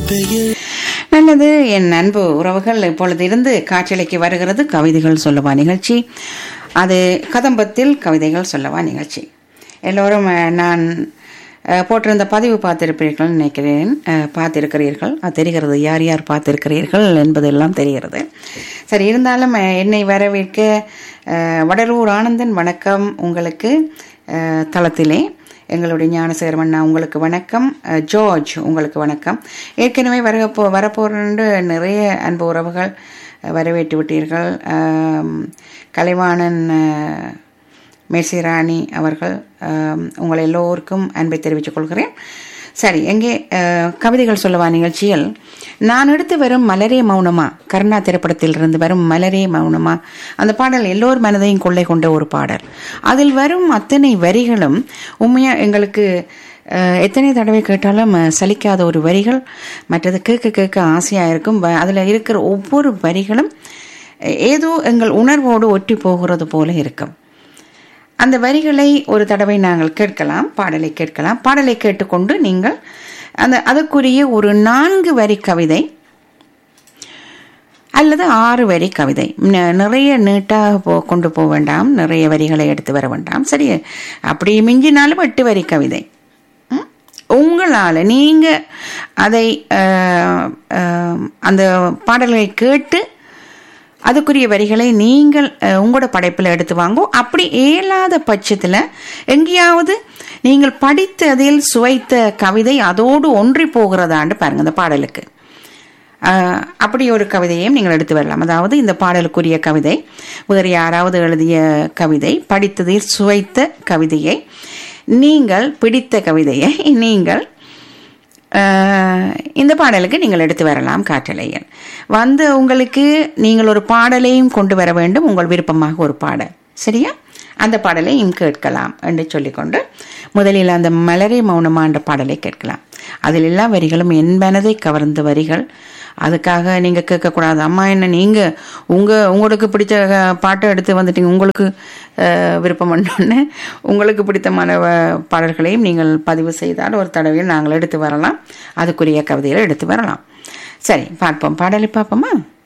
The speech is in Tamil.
பெயர் நல்லது என் அன்பு உறவுகள் இப்பொழுது இருந்து காற்றலைக்கு வருகிறது கவிதைகள் சொல்லவா நிகழ்ச்சி அது கதம்பத்தில் கவிதைகள் சொல்லவா நிகழ்ச்சி எல்லோரும் அஹ், நான் அஹ், போட்டிருந்த பதிவு பார்த்திருப்பீர்கள் நினைக்கிறேன் அஹ், பார்த்திருக்கிறீர்கள் அது தெரிகிறது யார் யார் பார்த்திருக்கிறீர்கள் என்பதெல்லாம் தெரிகிறது சரி இருந்தாலும் அஹ், என்னை வரவேற்க அஹ், வடலூர் ஆனந்தன் வணக்கம் உங்களுக்கு அஹ், தளத்திலே எங்களுடைய ஞானசேகரம் அண்ணா உங்களுக்கு வணக்கம் அஹ், ஜார்ஜ் உங்களுக்கு வணக்கம் ஏற்கனவே வர போ வரப்போகிற நிறைய அன்பு உறவுகள் அஹ், வரவேற்று விட்டீர்கள் ஆம், கலைவாணன் அஹ், மேசிராணி அவர்கள் ஆம், உங்கள் எல்லோருக்கும் அன்பை தெரிவித்துக் கொள்கிறேன் சரி எங்கே அஹ், கவிதைகள் சொல்லவா நிகழ்ச்சியில் நான் எடுத்து வரும் மலரே மௌனமா கருணா திரைப்படத்திலிருந்து வரும் மலரே மௌனமா அந்த பாடல் எல்லோர் மனதையும் கொள்ளை கொண்ட ஒரு பாடல் அதில் வரும் அத்தனை வரிகளும் உண்மையா எங்களுக்கு அஹ், எத்தனை தடவை கேட்டாலும் அஹ், சலிக்காத ஒரு வரிகள் மற்றது கேட்க கேட்க ஆசையாக இருக்கும் வ- அதில் இருக்கிற ஒவ்வொரு வரிகளும் அஹ், ஏதோ எங்கள் உணர்வோடு ஒட்டி போகிறது போல இருக்கும் அந்த வரிகளை ஒரு தடவை நாங்கள் கேட்கலாம் பாடலை கேட்கலாம் பாடலை கேட்டுக்கொண்டு நீங்கள் அந்த அதற்குரிய ஒரு நான்கு வரி கவிதை அல்லது ஆறு வரி கவிதை ந- நிறைய நீட்டாக போ கொண்டு போக வேண்டாம் நிறைய வரிகளை எடுத்து வர வேண்டாம் சரி அப்படி மிஞ்சினாலும் எட்டு வரி கவிதை ம்? உங்களால் நீங்கள் அதை அஹ், அஹ், அந்த பாடல்களை கேட்டு அதுக்குரிய வரிகளை நீங்கள் அஹ், உங்களோட படைப்பில் எடுத்து வாங்கோ அப்படி இயலாத பட்சத்தில் எங்கேயாவது நீங்கள் படித்ததில் சுவைத்த கவிதை அதோடு ஒன்றி போகிறதான்னு பாருங்க அந்த பாடலுக்கு அஹ், அப்படி ஒரு கவிதையையும் நீங்கள் எடுத்து வரலாம் அதாவது இந்த பாடலுக்குரிய கவிதை வேறு யாராவது எழுதிய கவிதை படித்ததில் சுவைத்த கவிதையை நீங்கள் பிடித்த கவிதையை நீங்கள் அஹ், இந்த பாடலுக்கு நீங்கள் எடுத்து வரலாம் காற்றலையில் வந்து உங்களுக்கு நீங்கள் ஒரு பாடலையும் கொண்டு வர வேண்டும் உங்கள் விருப்பமாக ஒரு பாடல் சரியா அந்த பாடலையும் கேட்கலாம் என்று சொல்லிக்கொண்டு முதலில் அந்த மலரை மௌனமா என்ற பாடலை கேட்கலாம் அதில் எல்லா வரிகளும் என் மனதை கவர்ந்த வரிகள் அதுக்காக நீங்க கேட்கக்கூடாது அம்மா என்ன நீங்க உங்க உங்களுக்கு பிடிச்ச அஹ், பாட்டை எடுத்து வந்துட்டீங்க உங்களுக்கு அஹ், விருப்பம் பண்ணோன்னு உங்களுக்கு பிடித்தமான வ- பாடல்களையும் நீங்கள் பதிவு செய்தால் ஒரு தடவையில் நாங்கள் எடுத்து வரலாம் அதுக்குரிய கவிதைகளை எடுத்து வரலாம் சரி பார்ப்போம் பாடலை பார்ப்போமா